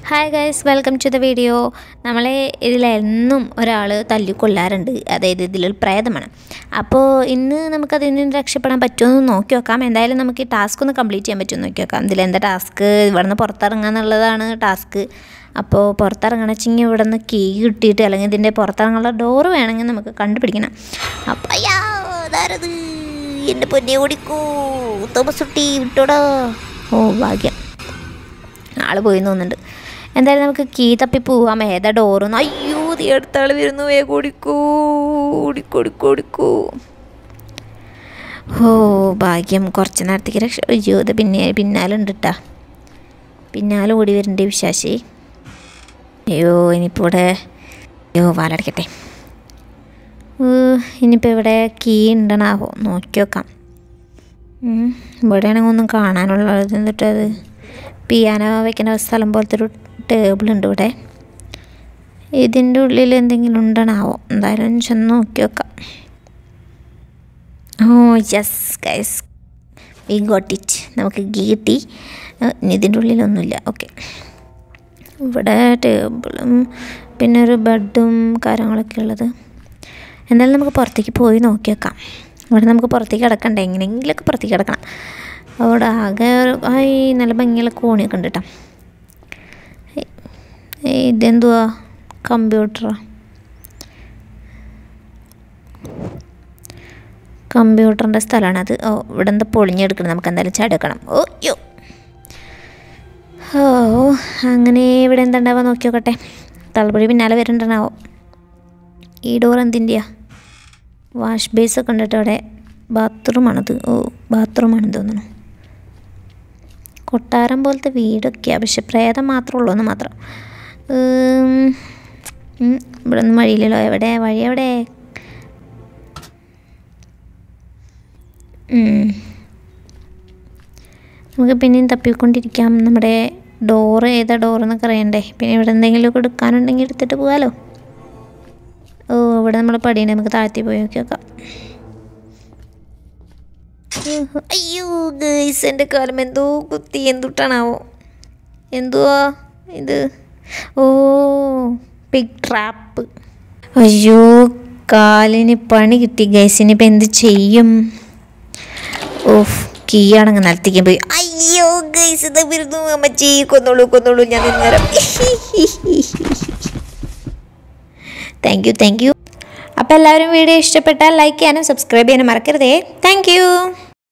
Hi guys welcome to the video നമ്മളെ ഇതിലെന്നും ഒരാൾ തല്ലിക്കൊല്ലാറുണ്ട് അതായത് ഇതിലൊരു പ്രേതമാണ് അപ്പോൾ ഇന്ന് നമുക്കതിൽ നിന്ന് രക്ഷപ്പെടാൻ പറ്റുമെന്ന് നോക്കി നോക്കാം എന്തായാലും നമുക്ക് ഈ ടാസ്ക് ഒന്ന് കംപ്ലീറ്റ് ചെയ്യാൻ പറ്റുമെന്ന് നോക്കി നോക്കാം ഇതിലെന്താ ടാസ്ക് ഇവിടെ നിന്ന് പുറത്തിറങ്ങുക എന്നുള്ളതാണ് ടാസ്ക് അപ്പോൾ പുറത്തിറങ്ങണം വെച്ചെങ്കിൽ ഇവിടെ നിന്ന് കീ കിട്ടിയിട്ട് അല്ലെങ്കിൽ ഇതിൻ്റെ പുറത്തിറങ്ങാനുള്ള ഡോറ് വേണമെങ്കിൽ നമുക്ക് കണ്ടുപിടിക്കണം അപ്പം അയ്യാ അതാരത് എൻ്റെ പൊന്നെ ഓടിക്കൂ തോമസ് കുട്ടി വിട്ടോടാ ഓ ഭാഗ്യം ആള് പോയി തോന്നുന്നുണ്ട് എന്തായാലും നമുക്ക് കീ തപ്പി പോവാം ഏതാ ഡോറൊന്നും അയ്യോ തീ അടുത്ത ആൾ വരുന്നു വേഗം ഓടിക്കൂ ഓടിക്കോ ഓടിക്കോ ഓടിക്കോ ഓ ഭാഗ്യം കുറച്ച് നേരത്തേക്ക് രക്ഷ അയ്യോ ഇത് പിന്നെ പിന്നാലുണ്ട് കേട്ടാ പിന്നാലെ ഓടി വരുന്നുണ്ട് വിശാശി അയ്യോ ഇനിയിപ്പോൾ ഇവിടെ അയ്യോ വാലടക്കട്ടെ ഇനിയിപ്പോൾ ഇവിടെ കീ ഉണ്ടണാവോ നോക്കി നോക്കാം ഉം, ഇവിടെയാണെങ്കിൽ ഒന്നും കാണാനുള്ളത് എന്നിട്ടത് പിയാനോ വെക്കുന്ന സ്ഥലം പോലത്തെ ഒരു ടേബിൾ ഉണ്ട് ഇവിടെ ഇതിൻ്റെ ഉള്ളിൽ എന്തെങ്കിലും ഉണ്ടണാവോ എന്തായാലും ഒന്ന് ചെന്ന് നോക്കി നോക്കാം oh yes guys we got it നമുക്ക് കിട്ടി ഇനി ഇതിൻ്റെ ഉള്ളിലൊന്നുമില്ല ഓക്കെ ഇവിടെ ടേബിളും പിന്നെ ഒരു ബെഡും കാര്യങ്ങളൊക്കെ ഉള്ളത് എന്തായാലും നമുക്ക് പുറത്തേക്ക് പോയി നോക്കി വെക്കാം ഇവിടെ നമുക്ക് പുറത്തേക്ക് കിടക്കണ്ട എങ്ങനെയെങ്കിലുമൊക്കെ പുറത്തേക്ക് കിടക്കണം അവിടെ ആകെ ഒരു- ആയി നല്ല ഭംഗിയുള്ള കോണിയൊക്കെ ഉണ്ട് കേട്ടോ ഇതെന്തുവാ കമ്പ്യൂട്ടറാ കമ്പ്യൂട്ടറിൻ്റെ സ്ഥലമാണത് ഓ ഇവിടെ എന്താ പൊളിഞ്ഞെടുക്കണം നമുക്ക് എന്തായാലും ചടക്കണം ഓ യോ ഓ അങ്ങനെ ഇവിടെ എന്താ ഉണ്ടാവുക നോക്കി നോക്കട്ടെ തളപൊഴി പിന്നാലെ വരുന്നുണ്ടാവോ ഈ ഡോർ എന്തിൻ്റെയാ വാഷ് ബേസ് ഒക്കെ ഉണ്ട് കേട്ടോ അവിടെ ബാത്റൂമാണത് ഓ ബാത്റൂമാണെന്ന് തോന്നുന്നു കൊട്ടാരം പോലത്തെ വീടൊക്കെയാണ് പക്ഷെ പ്രേതം മാത്രമേ ഉള്ളൂ എന്ന് മാത്രം ഉം, ഉം, ഇവിടെ ഒന്നും വഴിയില്ലല്ലോ എവിടെ വഴി എവിടെ ഉം. നമുക്ക് പിന്നെയും തപ്പിക്കൊണ്ടിരിക്കാം നമ്മുടെ ഡോറ് ഏതാ ഡോറെന്നൊക്കെ അറിയണ്ടേ പിന്നെ ഇവിടെ എന്തെങ്കിലുമൊക്കെ എടുക്കാനുണ്ടെങ്കിൽ എടുത്തിട്ട് പോകാമല്ലോ ഓ ഇവിടെ നമ്മൾ പടിയുണ്ട് നമുക്ക് താഴ്ത്തി പോയി നോക്കി നോക്കാം അയ്യോ ഗൈസ് എൻ്റെ കാലം എന്തോ കുത്തി എന്തുട്ടാണാവോ എന്തുവാ ഇത് ഓ പിഗ് ട്രാപ്പ് അയ്യോ കാലിന് പണി കിട്ടി ഗൈസ് ഇനിയിപ്പോൾ എന്ത് ചെയ്യും ഓഫ് കീ ആണെങ്കിൽ നിലത്തേക്കാൻ പോയി അയ്യോ ഗൈസ് ഇത് വരുന്നു അമ്മച്ചി കൊന്നോളൂ കൊന്നോളൂ ഞാൻ നിന്നേരം താങ്ക് യു താങ്ക് യു അപ്പോൾ എല്ലാവരും വീഡിയോ ഇഷ്ടപ്പെട്ടാൽ ലൈക്ക് ചെയ്യാനും സബ്സ്ക്രൈബ് ചെയ്യാനും മറക്കരുതേ താങ്ക് യു